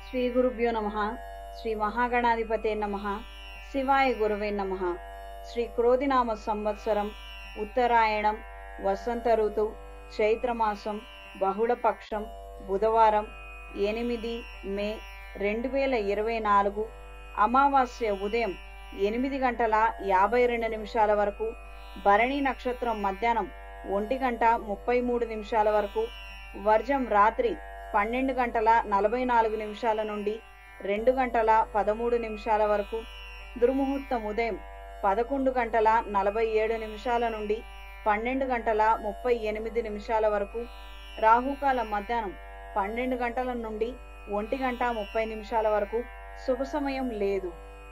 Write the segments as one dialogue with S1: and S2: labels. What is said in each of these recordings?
S1: శ్రీ గురుభ్యో నమ శ్రీ మహాగణాధిపతే నమ శివాయ గురువే నమ శ్రీ క్రోధినామ సంవత్సరం ఉత్తరాయణం వసంత ఋతు చైత్రమాసం బహుళపక్షం బుధవారం ఎనిమిది మే రెండు వేల ఇరవై నాలుగు అమావాస్య ఉదయం ఎనిమిది గంటల యాభై రెండు నిమిషాల వరకు భరణి నక్షత్రం మధ్యాహ్నం ఒంటి గంట ముప్పై మూడు నిమిషాల వరకు వర్జం రాత్రి పన్నెండు గంటల నలభై నాలుగు నిమిషాల నుండి రెండు గంటల పదమూడు నిమిషాల వరకు దుర్ముహూర్తం ఉదయం పదకొండు గంటల నలభై ఏడు నిమిషాల నుండి పన్నెండు గంటల ముప్పై ఎనిమిది నిమిషాల వరకు రాహుకాలం మధ్యాహ్నం పన్నెండు గంటల నుండి ఒంటి గంట ముప్పై నిమిషాల వరకు శుభ సమయం లేదు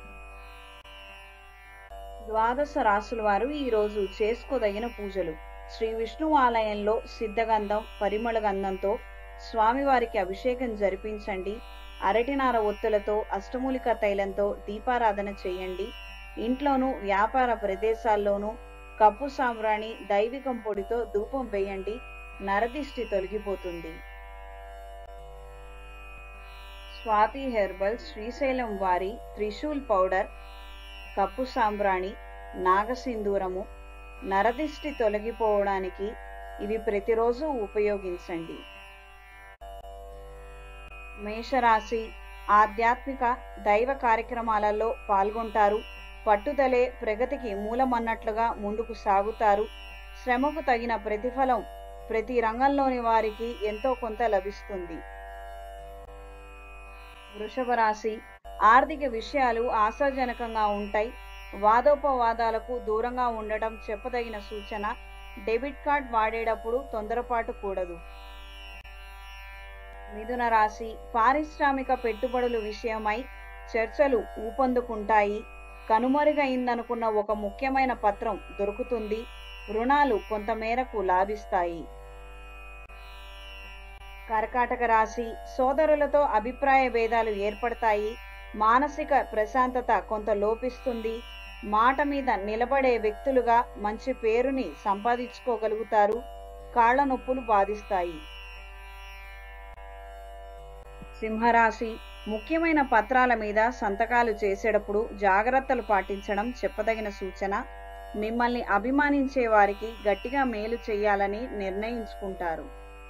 S1: ద్వాదశ రాసుల వారు ఈ రోజు చేసుకోదగిన పూజలు శ్రీ విష్ణు ఆలయంలో సిద్ధగంధం పరిమళ గంధంతో స్వామివారికి అభిషేకం జరిపించండి అరటినార ఒత్తులతో అష్టమూలిక తైలంతో దీపారాధన చేయండి ఇంట్లోనూ వ్యాపార ప్రదేశాల్లోనూ కప్పు సాంబ్రాణి దైవికం పొడితో ధూపం వేయండి నరదిష్టి తొలగిపోతుంది స్వాతి హెర్బల్ శ్రీశైలం వారి త్రిశూల్ పౌడర్ కప్పు సాంబ్రాణి నాగసింధూరము నరదిష్టి తొలగిపోవడానికి ఇవి ప్రతిరోజు ఉపయోగించండి మేషరాశి ఆధ్యాత్మిక దైవ కార్యక్రమాలలో పాల్గొంటారు పట్టుదలే ప్రగతికి మూలమన్నట్లుగా ముందుకు సాగుతారు శ్రమకు తగిన ప్రతిఫలం ప్రతి రంగంలోని వారికి ఎంతో కొంత లభిస్తుంది వృషభ రాశి ఆర్థిక విషయాలు ఆశాజనకంగా ఉంటాయి వాదోపవాదాలకు దూరంగా ఉండటం చెప్పదగిన సూచన డెబిట్ కార్డ్ వాడేటప్పుడు తొందరపాటు కూడదు మిథున రాశి పారిశ్రామిక పెట్టుబడుల విషయమై చర్చలు ఊపందుకుంటాయి కనుమరుగైందనుకున్న ఒక ముఖ్యమైన పత్రం దొరుకుతుంది రుణాలు కొంతమేరకు లాభిస్తాయి కర్కాటక రాశి సోదరులతో అభిప్రాయ భేదాలు ఏర్పడతాయి మానసిక ప్రశాంతత కొంత లోపిస్తుంది మాట మీద నిలబడే వ్యక్తులుగా మంచి పేరుని సంపాదించుకోగలుగుతారు కాళ్ల నొప్పులు బాధిస్తాయి సింహరాశి ముఖ్యమైన పత్రాల మీద సంతకాలు చేసేటప్పుడు జాగ్రత్తలు పాటించడం చెప్పదగిన సూచన మిమ్మల్ని అభిమానించే వారికి గట్టిగా మేలు చేయాలని నిర్ణయించుకుంటారు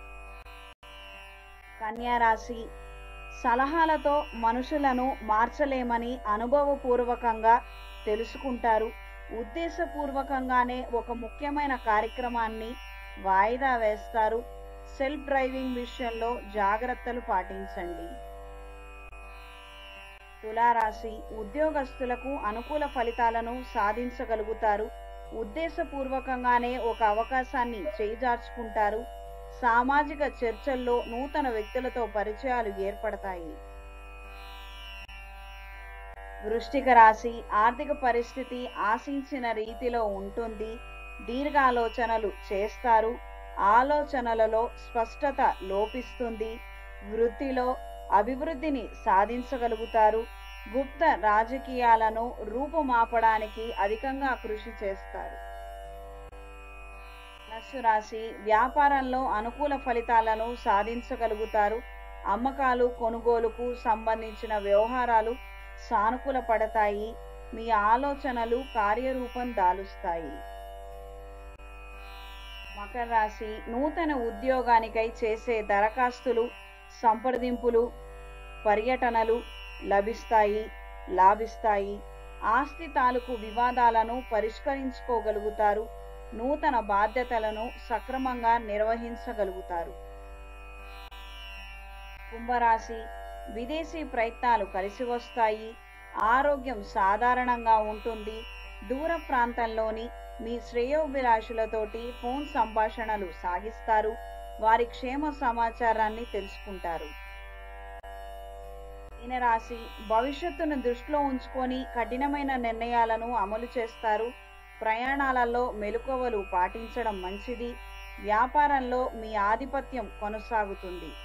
S1: కన్యారాశి సలహాలతో మనుషులను మార్చలేమని అనుభవపూర్వకంగా తెలుసుకుంటారు ఉద్దేశపూర్వకంగానే ఒక ముఖ్యమైన కార్యక్రమాన్ని వాయిదా వేస్తారు సెల్ఫ్ డ్రైవింగ్ విషయంలో జాగ్రత్తలు పాటించండి తులారాశి ఉద్యోగస్తులకు అనుకూల ఫలితాలను సాధించగలుగుతారు ఉద్దేశపూర్వకంగానే ఒక అవకాశాన్ని చేజార్చుకుంటారు సామాజిక చర్చల్లో నూతన వ్యక్తులతో పరిచయాలు ఏర్పడతాయి వృష్టిక రాశి ఆర్థిక పరిస్థితి ఆశించిన రీతిలో ఉంటుంది దీర్ఘాలోచనలు చేస్తారు ఆలోచనలలో స్పష్టత లోపిస్తుంది వృత్తిలో అభివృద్ధిని సాధించగలుగుతారు గుప్త రాజకీయాలను రూపుమాపడానికి అధికంగా కృషి చేస్తారు ధనుస్సు రాశి వ్యాపారంలో అనుకూల ఫలితాలను సాధించగలుగుతారు అమ్మకాలు కొనుగోలుకు సంబంధించిన వ్యవహారాలు సానుకూల పడతాయి మీ ఆలోచనలు కార్యరూపం దాలుస్తాయి మకర రాశి నూతన ఉద్యోగానికై చేసే దరఖాస్తులు సంప్రదింపులు పర్యటనలు లభిస్తాయి లాభిస్తాయి ఆస్తి తాలూకు వివాదాలను పరిష్కరించుకోగలుగుతారు నూతన బాధ్యతలను సక్రమంగా నిర్వహించగలుగుతారు కుంభరాశి విదేశీ ప్రయత్నాలు కలిసి వస్తాయి ఆరోగ్యం సాధారణంగా ఉంటుంది దూర ప్రాంతంలోని మీ శ్రేయోభిలాషులతోటి ఫోన్ సంభాషణలు సాగిస్తారు వారి క్షేమ సమాచారాన్ని తెలుసుకుంటారు రాశి భవిష్యత్తును దృష్టిలో ఉంచుకొని కఠినమైన నిర్ణయాలను అమలు చేస్తారు ప్రయాణాలలో మెలకువలు పాటించడం మంచిది వ్యాపారంలో మీ ఆధిపత్యం కొనసాగుతుంది